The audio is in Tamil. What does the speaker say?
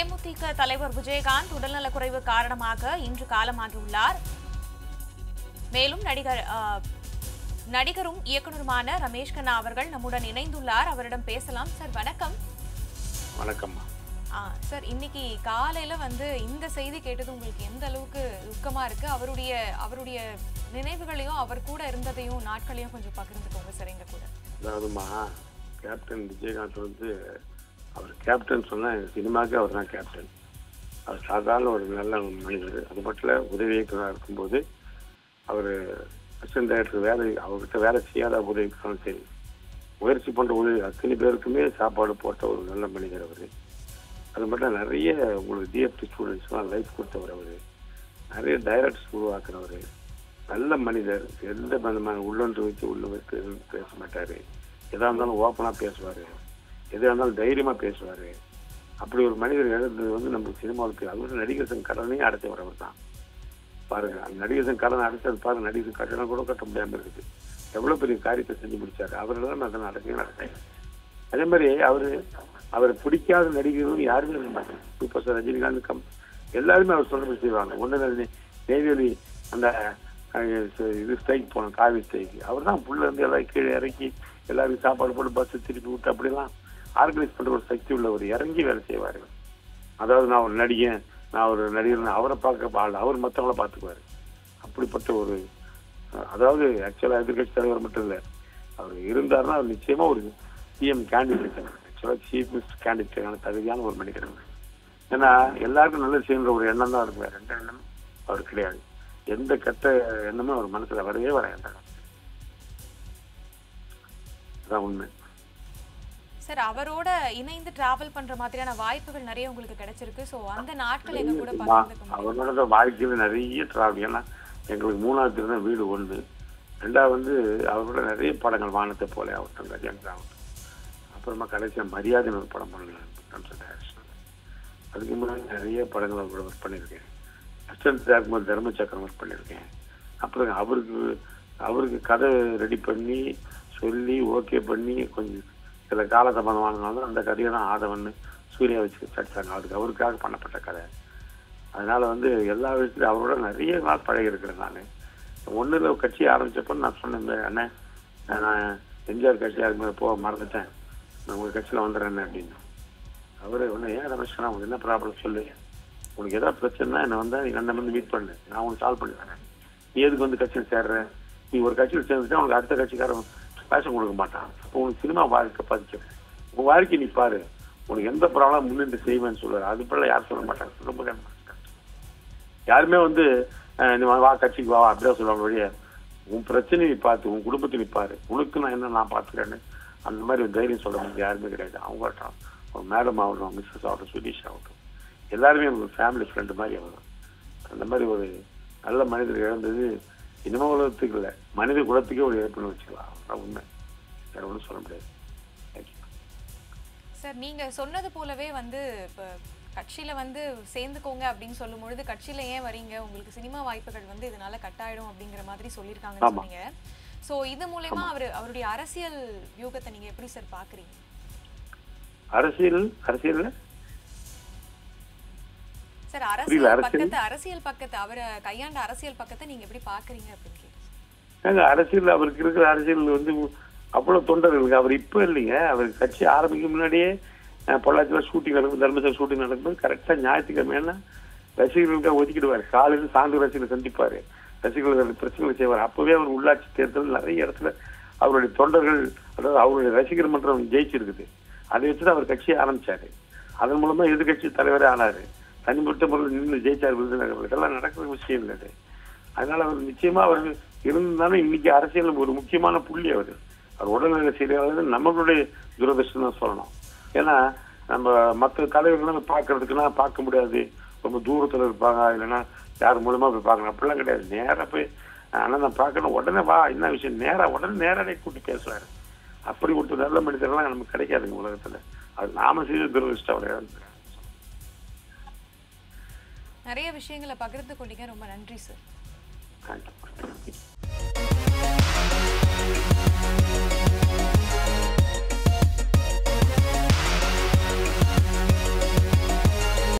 தேமுதிக தலைவர் விஜயகாந்த் உடல்நலக்குறைவு காரணமாக இன்று காலமாகியுள்ளார் மேலும் நடிகர் ஆ, நடிகரும் இயக்குனருமான ரமேஷ் கண்ணா அவர்கள் நம்முடன் இணைந்துள்ளார் அவரிடம் பேசலாம் சார் வணக்கம் வணக்கம்மா ஆ, சார் இன்னைக்கு காலையில வந்து இந்த செய்தி கேட்டது உங்களுக்கு எந்த அளவுக்கு துக்கமா இருக்கு அவருடைய அவருடைய நினைவுகளையும் அவர் கூட இருந்ததையும் நாட்களையும் கொஞ்சம் பகிர்ந்துக்கோங்க சார் எங்க கூட அதாவதுமா கேப்டன் விஜயகாந்த் வந்து அவர் கேப்டன் சொன்னா சினிமாவுக்கு அவர் தான் கேப்டன் அவர் சாதாரண ஒரு நல்ல மனிதர் அது மட்டும் இல்ல, உதவி இயக்குனராக இருக்கும்போது அவர் அசிஸ்டன்ட் டைரக்டர் வேலை அவர்கிட்ட வேலை செய்யாத உதவிக்கான சரி முயற்சி பண்ற உதவி அத்தனை பேருக்குமே சாப்பாடு போட்ட ஒரு நல்ல மனிதர் அவர் அது மட்டும் இல்ல, நிறைய உங்களுக்கு டிஎஃப்டி ஸ்டூடெண்ட்ஸ்லாம் லைஃப் கொடுத்தவர் அவர் நிறைய டைரக்டர்ஸ் உருவாக்குறவர் நல்ல மனிதர் எந்த விதமான உள்ளொன்று வச்சு உள்ள வைத்து பேச மாட்டாரு எதா இருந்தாலும் ஓப்பனா பேசுவாரு எதா இருந்தாலும் தைரியமா பேசுவாரு அப்படி ஒரு மனிதர் எழுந்தது வந்து நம்ம சினிமாவுக்கு அது வந்து நடிகர் சங்க கடனையும் அடைச்சவர் அவர் தான் பாருங்க அந்த நடிகர் சங்க கடன் அடைச்சது பாருங்க நடிகர் சங்க கட்டணம் கூட கட்ட முடியாம இருக்குது எவ்வளவு பெரிய காரியத்தை செஞ்சு முடிச்சாரு அவர்கள் தான் அதை நடக்க நடத்தேன் அதே மாதிரி அவரு அவரை பிடிக்காத நடிகர்களும் யாருமே இருக்க மாட்டாங்க சூப்பர் ஸ்டார் ரஜினிகாந்த் கம் எல்லாருமே அவர் சொல்றது செய்வாங்க ஒண்ணு நெய்வேலி அந்த அஹ், இது ஸ்ட்ரைக் போனோம் காவி ஸ்ட்ரைக் அவர் தான் புள்ள இருந்து எல்லாம் கீழே இறக்கி எல்லாருக்கும் சாப்பாடு போட்டு பஸ் திருப்பி விட்டு அப்படிலாம் ஆர்கனைஸ் பண்ற ஒரு சக்தி உள்ளவர் இறங்கி வேலை செய்வாரு அதாவது நான் ஒரு நடிகன் நான் ஒரு நடிகர் அவரை பார்க்க ஆள் அவர் மற்றவங்கள பார்த்துக்குவாரு அப்படிப்பட்ட ஒரு அஹ், அதாவது ஆக்சுவலா எதிர்கட்சி தலைவர் மட்டும் இல்ல அவர் இருந்தாருன்னா அவர் நிச்சயமா ஒரு CM candidate actually chief minister கேண்டிடேட்டான தகுதியான ஒரு மனிதர் அவர். ஏன்னா எல்லாருக்கும் நல்லது செய்யுன்ற ஒரு எண்ணம் தான் இருக்கு வேற எந்த எண்ணம் அவர் கிடையாது எந்த கெட்ட எண்ணமும் அவர் மனசுல வரவே வராது அதான் உண்மை சார் அவரோட இணைந்து டிராவல் பண்ற மாதிரியான வாய்ப்புகள் நிறைய உங்களுக்கு கிடைச்சிருக்கு சோ அந்த நாட்கள் எங்க கூட பகிர்ந்துக்க முடியும் அவரோட வாழ்க்கையில நிறைய டிராவல் ஏன்னா எங்களுக்கு மூணாவது தெரு தான் வீடு ஒண்ணு ரெண்டாவது வந்து அவரோட நிறைய படங்கள் வானத்தை போல ஆகட்டும் கல்யாணம் ஆகட்டும் அப்புறமா கடைசியா மரியாதைன்னு ஒரு படம் பண்ணலாம் அதுக்கு முன்னாடி நிறைய படங்கள் அவர் கூட ஒர்க் பண்ணியிருக்கேன் அசிஸ்டன்ட் டேரக்டர் தர்ம சக்கரம் ஒர்க் பண்ணியிருக்கேன் அப்புறம் அவருக்கு அவருக்கு கதை ரெடி பண்ணி சொல்லி ஓகே பண்ணி கொஞ்சம் சில கால சம்பந்தமானதுனால அந்த கதையை தான் ஆதவன் சூர்யா வச்சு தடுத்தாங்க அதுக்கு அவருக்காக பண்ணப்பட்ட கதை அதனால வந்து எல்லா விஷயத்துலையும் அவரோட நிறைய நாள் பழகி இருக்கிறேன் நான் ஒண்ணுல கட்சி ஆரம்பிச்சப்ப நான் சொன்னேன் இந்த அண்ணன் நான் எம்ஜிஆர் கட்சி ஆரம்பிச்சு போக மறந்துட்டேன் நான் உங்க கட்சியில வந்துடுறேன் அப்படின்னு அவரு ஒண்ணு ஏன் ரமேஷ் கண்ணா, உனக்கு என்ன ப்ராப்ளம் சொல்லு உனக்கு ஏதாவது பிரச்சனைனா என்ன வந்தா நீ என்ன வந்து மீட் பண்ணு நான் உனக்கு சால்வ் பண்ணி தரேன் நீ எதுக்கு வந்து கட்சியில் சேர்ற நீ ஒரு கட்சியில் சேர்ந்துட்டா உனக்கு அடுத்த கட்சிக்காரன் பேச கொடுக்க மாட்டான் அப்போ உனக்கு சினிமா வாழ்க்கை பதிக்கும் உன் வாழ்க்கை நீ பாரு உனக்கு எந்த ப்ராப்ளம் முன்னின்று செய்வேன்னு சொல்லுவாரு அது போல யாரும் சொல்ல மாட்டாங்க ரொம்ப கஷ்டம். யாருமே வந்து அஹ், நீ வா வா, கட்சிக்கு வா அப்படிதான் சொல்லுவாங்க வழியா உன் பிரச்சனையை நீ பார்த்து உன் குடும்பத்தை நீ பாரு உனக்கு நான் என்ன நான் பார்த்துக்கிறேன்னு அந்த மாதிரி ஒரு தைரியம் சொல்ல முடியாது யாருமே கிடையாது அவங்க ஆகட்டும் ஒரு மேடம் ஆகட்டும் மிஸ்ஸஸ் ஆகட்டும் சுதீஷ் ஆகட்டும் எல்லாருமே ஒரு ஃபேமிலி ஃப்ரெண்டு மாதிரி ஆகணும் அந்த மாதிரி ஒரு நல்ல மனிதர் இழந்தது இனிமே உலகத்துக்கு இல்லை மனித குலத்துக்கே ஒரு இழப்புன்னு வச்சுக்கலாம் அதான் உண்மை வேற ஒன்றும் சொல்ல முடியாது தேங்க்யூ சார் நீங்க சொன்னது போலவே வந்து இப்ப கட்சியில வந்து சேர்ந்துக்கோங்க அப்படின்னு சொல்லும் பொழுது கட்சியில ஏன் வரீங்க உங்களுக்கு சினிமா வாய்ப்புகள் வந்து இதனால கட்டாயிடும் அப்படிங்கிற மாதிரி சொல்லியிருக்காங்கன்னு ஆமா. சொன்னீங்க சோ இது மூலயமா அவர் அவருடைய அரசியல் வியூகத்தை நீங்க எப்படி சார் பாக்குறீங்க அரசியல் அரசியல்ல சார் புரியல, அரசியல் அரசியல்? பக்கத்தை அரசியல் பக்கத்தை அவரை கையாண்ட அரசியல் பக்கத்தை நீங்க எப்படி பாக்குறீங்க அப்படின்னு கேட்டேன் ஏங்க அரசியல் அவருக்கு இருக்கிற அரசியல் வந்து அவ்வளவு தொண்டர்களுக்கு அவர் இப்ப இல்லைங்க அவர் கட்சி ஆரம்பிக்க முன்னாடியே அஹ், பொள்ளாச்சியில ஷூட்டிங் நடக்கும் தர்மசால ஷூட்டிங் நடக்கும்போது கரெக்டா ஞாயிற்றுக்கிழமை ரசிகர்களுக்காக ஒதுக்கிடுவார் காலையில் சான்று ரசிகர்களை சந்திப்பாரு ரசிகர்களுக்கு பிரச்சனைகளை செய்வார் அப்பவே அவர் உள்ளாட்சி தேர்தல் நிறைய இடத்துல அவருடைய தொண்டர்கள் அதாவது அவருடைய ரசிகர் மன்றம் ஜெயிச்சிருக்குது அதை வச்சு அவர் கட்சியை ஆரம்பிச்சாரு அதன் மூலமா எதிர்கட்சி தலைவரே ஆனாரு தனிப்பட்ட முறையில் நின்று ஜெயிச்சார் விருதுநகர் இதெல்லாம் நடக்கிற விஷயம் இல்லை அது. அதனால அவர் நிச்சயமா அவர் இருந்தாலும் இன்னைக்கு அரசியல் ஒரு முக்கியமான புள்ளி அவர் அவர் உடல்நிலை சரியானது நம்மளுடைய துரதிருஷ்டம் தான் சொல்லணும் ஏன்னா நம்ம மற்ற தலைவர்கள்லாம் பார்க்கறதுக்குன்னா பார்க்க முடியாது ரொம்ப தூரத்துல இருப்பாங்க இல்லைன்னா யார் மூலமா போய் பார்க்கணும் அப்படிலாம் கிடையாது நேரா போய் ஆனா நான் பார்க்கணும் உடனே வா என்ன விஷயம் நேரா உடனே நேரடியாக கூட்டி பேசுவாரு அப்படி ஒரு நல்ல மனிதர்லாம் நமக்கு கிடைக்காதுங்க உலகத்துல அது நாம செய்த துரதிருஷ்டம் அவர் இழந்துட்டார். நிறைய விஷயங்களை பகிர்ந்து கொண்டீங்க ரொம்ப நன்றி சார் Thank you.